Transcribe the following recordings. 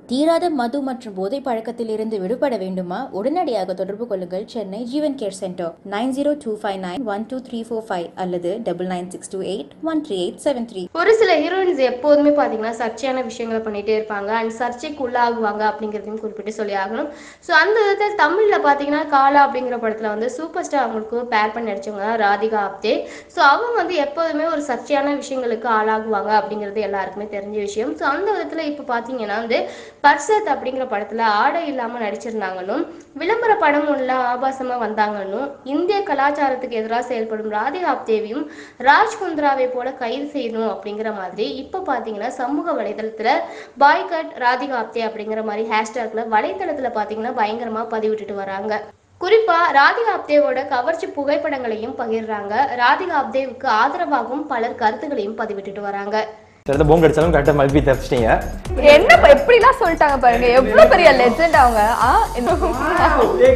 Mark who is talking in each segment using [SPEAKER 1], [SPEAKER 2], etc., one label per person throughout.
[SPEAKER 1] தீராத மது மற்றும் போதை பழக்கத்தில் இருந்து விடுபட வேண்டுமா உடனடியாக தொடர்பு கொள்ளுங்கள் Chennai Jeevan care centre nine zero two five nine one two three four five அல்லது double nine six two eight one three eight seven three
[SPEAKER 2] ஒரு சில ஹீரோயின்ஸ் எப்போதுமே பார்த்தீங்கன்னா சர்ச்சையான விஷயங்களை பண்ணிட்டே இருப்பாங்க அண்ட் சர்ச்சைக்கு உள்ளாகுவாங்க அப்படிங்கிறதையும் குறிப்பிட்டு சொல்லி ஆகணும் ஸோ அந்த விதத்தில் தமிழில் பார்த்தீங்கன்னா காலா அப்படிங்கிற படத்தில் வந்து சூப்பர் ஸ்டார் அவங்களுக்கு பேர் பண்ணி நடிச்சவங்க தான் ராதிகா ஆப்தே ஸோ அவங்க வந்து எப்போதுமே ஒரு சர்ச்சையான விஷயங்களுக்கு ஆளாகுவாங்க அப்படிங்கிறது எல்லாருக்குமே தெரிஞ்ச விஷயம் ஸோ அந்த விதத்தில் இப்போ பார்த்தீங்கன்னா வந்து பர்சத் அப்படிங்கிற படத்தில் ஆடை இல்லாமல் நடிச்சிருந்தாங்கன்னும் விளம்பர படம் உள்ள ஆபாசமாக வந்தாங்கன்னும் இந்திய கலாச்சாரத்துக்கு எதிராக செயல்படும் ராதிகா ஆப்தேவியும் ராஜ் குந்த்ராவை போல கைது செய்யணும் அப்படிங்கிற மாதிரி இப்போ பார்த்தீங்கன்னா சமூக வலைதளத்தில் பாய்கட் ராதிகா ஆப்தே அப்படிங்கிற மாதிரி ஹேஷ்டேக்ல வலைத்தளத்தில் பார்த்தீங்கன்னா பயங்கரமாக பதிவிட்டுட்டு வராங்க குறிப்பா ராதிகா ஆப்தேவோட கவர்ச்சி புகைப்படங்களையும் பகிர்றாங்க ராதிகா ஆப்தேவுக்கு ஆதரவாகவும் பலர் கருத்துக்களையும் பதிவிட்டுட்டு வராங்க
[SPEAKER 3] சிலது போங்க அடிச்சாலும் கரெக்டாக மல்பி தப்பிச்சிட்டீங்க
[SPEAKER 4] என்ன எப்படிலாம் சொல்லிட்டாங்க பாருங்க எவ்வளவு பெரிய லெஜெண்ட் அவங்க ஆ, இந்த-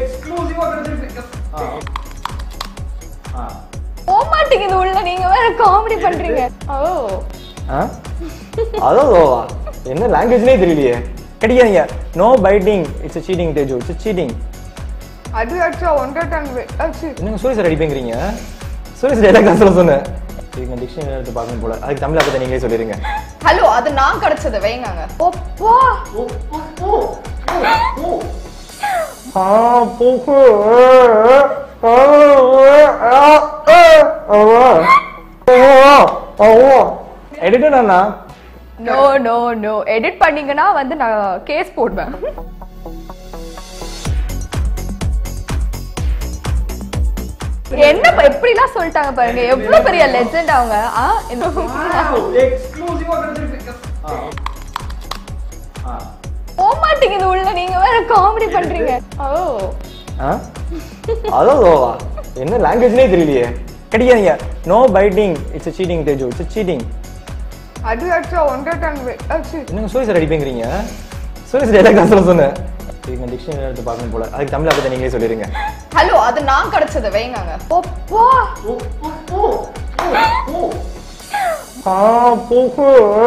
[SPEAKER 4] போக மாட்டேங்குது உள்ள நீங்க வேற காமெடி பண்றீங்க ஓ
[SPEAKER 3] ஆ அதான் ஓவா என்ன லாங்குவேஜ்னே தெரியலையே கிடைக்காதீங்க no fighting it's cheating Teju it's cheating
[SPEAKER 4] அது ஆச்சா ஒன்றரை டன் ஆச்சு
[SPEAKER 3] என்னங்க சூரிய சார் அடிப்பேங்கிறீங்க சூரிய சார் எல்லா கிளாஸ்ல சொன்னேன் இதுக்கு நான் டிக்ஷனரி எடுத்து பார்க்கணும் போல அதுக்கு தமிழ் பற்றி நீங்களே சொல்லிருங்க
[SPEAKER 4] ஹலோ அது நான் கிடைச்சது வைங்க ஓப்பா
[SPEAKER 3] ஆ போக்கு எடிட்டர் அண்ணா
[SPEAKER 4] நோ நோ நோ எடிட் பண்ணீங்கன்னா வந்து நான் கேஸ் போடுவேன் என்ன ப- எப்படிலாம் சொல்லிட்டாங்க பாருங்க எவ்வளவு பெரிய லெஜெண்ட் அவங்க ஆ, இந்த- போக மாட்டேங்குது உள்ள நீங்க வேற காமெடி பண்றீங்க ஓ
[SPEAKER 3] ஆ அதான் ஓவா என்ன லாங்குவேஜ்னே தெரியலையே கிடைக்காதீங்க no fighting it's cheating Teju it's cheating
[SPEAKER 4] அது ஆச்சா ஒன்றரை டன் ஆச்சு
[SPEAKER 3] என்னங்க சூரிய சார் அடிப்பேங்கிறீங்க சூரிய சார் எல்லா கிளாஸ்ல சொன்னேன் இதுக்கு நான் டிக்ஷனரி எடுத்து பார்க்கணும் போல அதுக்கு தமிழ் பற்றி நீங்களே சொல்லிருங்க
[SPEAKER 4] ஹலோ அது நான் கிடைச்சது வைங்க ஓப்பா
[SPEAKER 3] ஆ போக்கு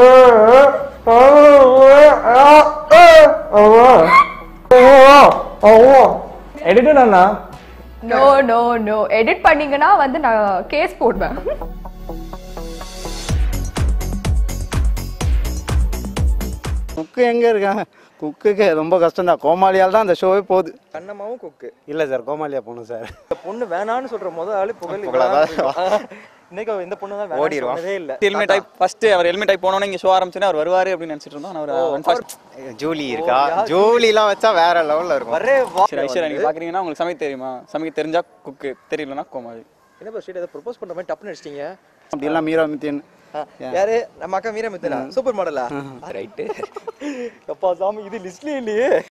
[SPEAKER 3] எடிட்டர் அண்ணா
[SPEAKER 4] நோ நோ நோ எடிட் பண்ணீங்கன்னா வந்து நான் கேஸ் போடுவேன்
[SPEAKER 5] குக்கு எங்கே இருக்காங்க குக்குக்கு ரொம்ப கஷ்டம் தான் கோமாளியால் தான் அந்த ஷோவே போகுது
[SPEAKER 6] கண்ணம்மாவும் குக்கு
[SPEAKER 5] இல்லை சார் கோமாளியா போகணும் சார்
[SPEAKER 6] இந்த பொண்ணு வேணான்னு சொல்ற முத ஆளு புகழ்
[SPEAKER 5] புகழாதா?
[SPEAKER 6] இன்னைக்கு அவ இந்த பொண்ணு தான்
[SPEAKER 7] ஓடிடுவான்.
[SPEAKER 6] ஓடிடுவான் இல்ல
[SPEAKER 7] ஹெல்மெட் டைப் ஃபர்ஸ்ட் அவர் ஹெல்மெட் டைப் போனோன்னே இங்க ஷோ ஆரம்பிச்சுன்னா அவர் வருவாரு அப்படின்னு நினைச்சிட்டு இருந்தோம் அவர் one first-
[SPEAKER 5] ஜூலி இருக்கா ஜூலிலாம் வச்சா வேற லெவலில் இருக்கும்
[SPEAKER 6] வரே வா
[SPEAKER 7] சரி ஐஸ்வர்யா நீங்க பாக்குறீங்கன்னா உங்களுக்கு சமைக்க தெரியுமா சமைக்க தெரிஞ்சா குக்கு தெரியலனா கோமாளி
[SPEAKER 6] என்ன பஸ் ஏதோ ப்ரோபோஸ் பண்ற மாதிரி டப்புன்னு அடிச்சிட்டீங்க
[SPEAKER 5] அப்படிலாம் மீரா மித்தியன்
[SPEAKER 6] யாரு நம்ம அக்கா மீரா மித்தலா சூப்பர் மாடலா ரைட்டு அப்பா சாமி இது லிஸ்ட்லயே இல்லையே